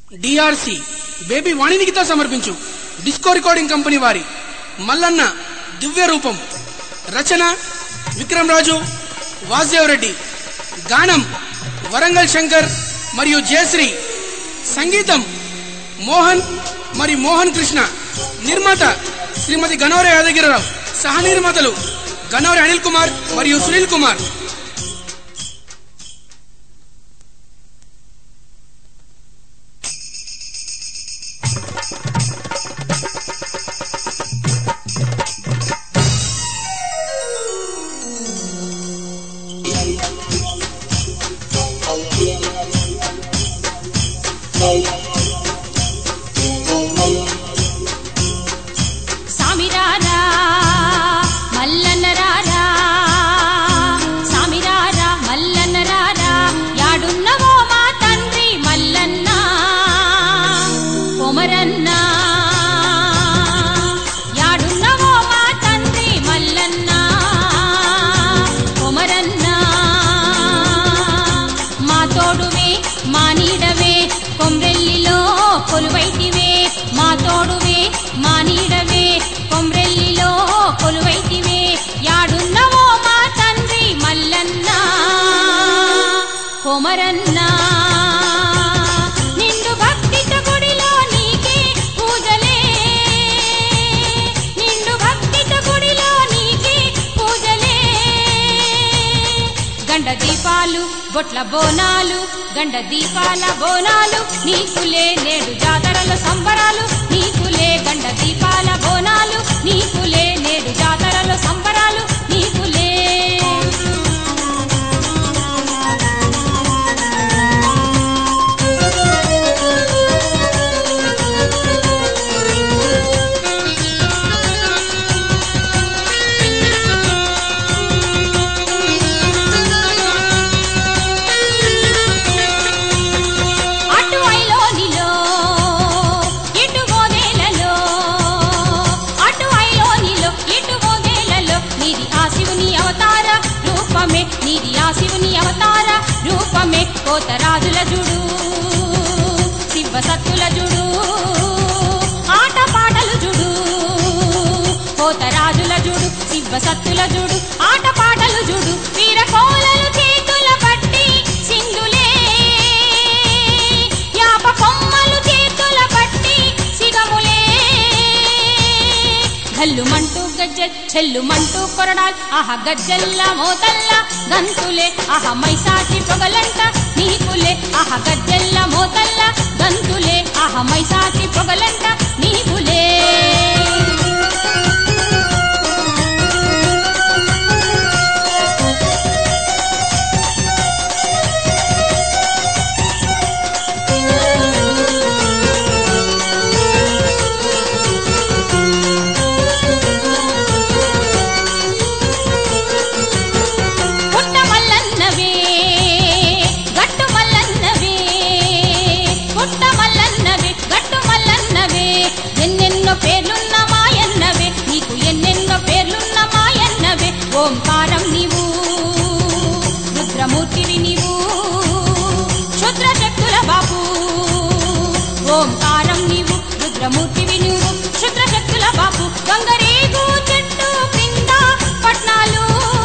DRC baby వాణినికితో సమర్పించు disco recording company వారి మల్లన్న దివ్య రూపం రచన విక్రమ్ రాజు వాసుదేవ్ రెడ్డి గానం వరంగల్ శంకర్ మరియు జయశ్రీ సంగీతం మోహన్ మరి మోహన్ కృష్ణ నిర్మాత శ్రీమతి గనోరే యాదగిరిరావు సహ నిర్మాతలు గనోరే అనిల్ కుమార్ మరియు సునీల్ కుమార్ సామిరారా మల్లన్నరారా సామిరారా మల్లన్నరారా యాడున్నవో మా తండ్రి మల్లన్న కొమరన్న యాడున్నవో మా తండ్రి మల్లన్న కొమరన్న మా తోడువే మా నీడవే కొమ్రెల్లిలో కొలువైతివే మా తోడువే మా నీడవే కొమ్రెల్లిలో కొలువైతివే యాడున్నవో మా తండ్రి మల్లన్న కొమరన్న నిండు భక్తిత గుడిలో నీకే పూజలే నిండు భక్తిత గుడిలో నీకే పూజలే గండ దీపాలు బొట్ల బోనాలు గండ దీపాల బోనాలు నీకులే నేడు జాతరల సంబరాలు నీకులే గండ దీపాల బోనాలు నీకులే నేడు జాతరల సంబరాలు నీకులే అటు ఐలోనిలో ఇటు గోదేలలో అటు ఐలోనిలో ఇటు గోదేలలో నీది ఆ శివుని అవతార రూపమే నీది ఆ శివుని అవతార రూపమే కోతరాజుల జుడు శివ సత్తుల జుడు ఆట పాటలు జుడు కోతరాజుల జుడు శివ సత్తుల జుడు ఆట పాటలు జుడు వీర కోలలు చేతుల పట్టి సింధులే యాప కొమ్మలు చేతుల పట్టి సిగములే గల్లుమంటూ గజ్జల్ చెల్లుమంటూ కొరడాల్ ఆహ గజ్జల్ల మోతల్ల గంతులే ఆహ మైసాచి పొగలంట నీకులే ఆహ గజ్జల్ల మోతల్ల గంతులే ఆహ మైసాచి పొగలంట నీకులే పుట్ట మల్లన్నవే గట్టు మల్లన్నవే పుట్ట మల్లన్నవే గట్టు మల్లన్నవే ఎన్నెన్నో పేర్లున్న మాయన్నవే నీకు ఎన్నెన్నో పేర్లున్న మాయన్నవే ఓంకారం నీవు రుద్రమూర్తివి నీవు క్షుద్ర శక్తుల బాపు ఓంకారం నీవు రుద్రమూర్తివి నువ్వు క్షుద్ర శక్తుల బాపు గంగరేగు చెట్టు క్రింద పట్నాలు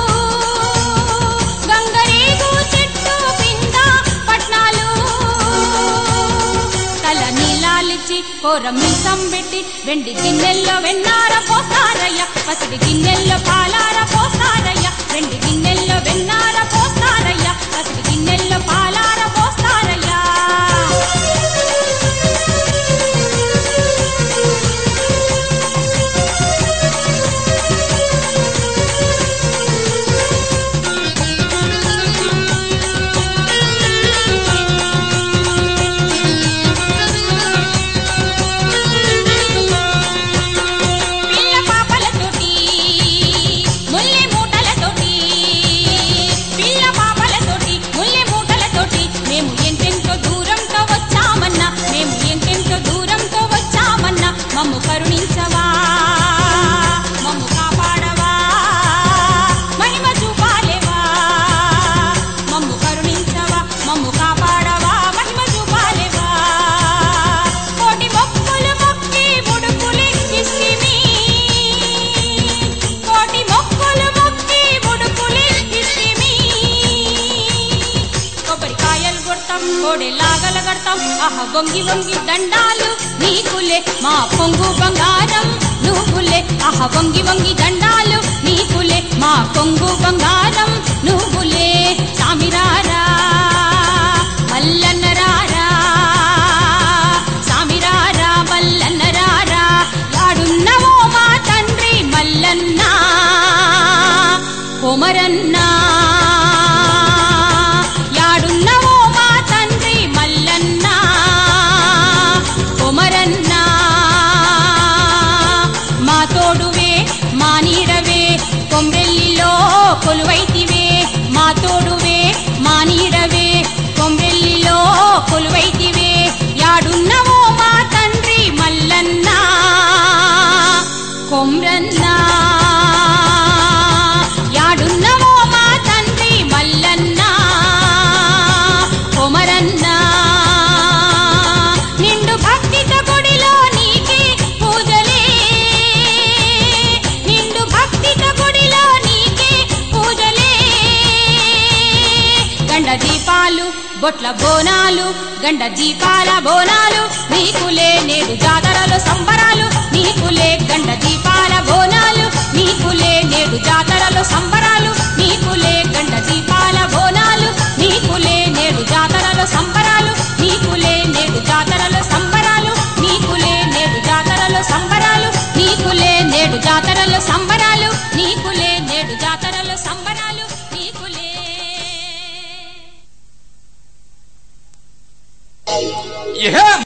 గంగరేగు చెట్టు క్రింద పట్నాలు తల నీలాలిచ్చి కోర మీసం పెట్టి వెండి గిన్నెల్లో వెన్నార పోస్తారయ్య పసిడి గిన్నెల్లో పాలార పోస్తారయ్య వెండి గిన్నెల్లో వెన్నార పోస్తారయ్య పసిడి గిన్నెల్లో పాలార పోస్తారయ్యా పిల్ల పాపలతోటి ముల్లి మూటలతోటి పిల్ల పాపలతోటి కడతాం కోడెలాగల కడతాం ఆహ వంగి వంగి దండాలు నీకులే మా పొంగు బంగారం నువ్వులే ఆహ వంగి వంగి దండాలు నీకులే మా పొంగు బంగారం నువ్వులే సామిరారా మల్లన్నరారా సామిరారా మల్లన్నరారా యాడున్నవో మా తండ్రి మల్లన్న కొమరన్నా యాడున్నవో మా తండ్రి మల్లన్న కొమరన్నా మా తోడువే మా నీడవే కొమ్రెల్లిలో కొలువైతివే మా తోడువే మా నీడవే కొమ్రెల్లిలో కొలువైతివే యాడున్నవో మా తండ్రి మల్లన్న కొమ్రన్నా యాడున్నవో మా తండ్రి మల్లన్న కొమరన్నా నిండు భక్తితో గుడిలో నీకే పూజలే నిండు భక్తితో గుడిలో నీకే పూజలే గండ దీపాలు బొట్ల బోనాలు గండ దీపాల బోనాలు నీకులే నేడు జాతరలో సంబరాలు నీకులే గండ దీపాల బోనాలు నీకులే నేడు జాతరలో సంబరాలు నీకులే గండ దీపాల బోనాలు నీకులే నేడు జాతరలో సంబరాలు నీకులే నేడు జాతరలో సంబరాలు నీకులే నేడు జాతరలో సంబరాలు నీకులే నేడు జాతరలో సంబరాలు నీకులే నేడు జాతరలో సంబరాలు నీకులే ఏహే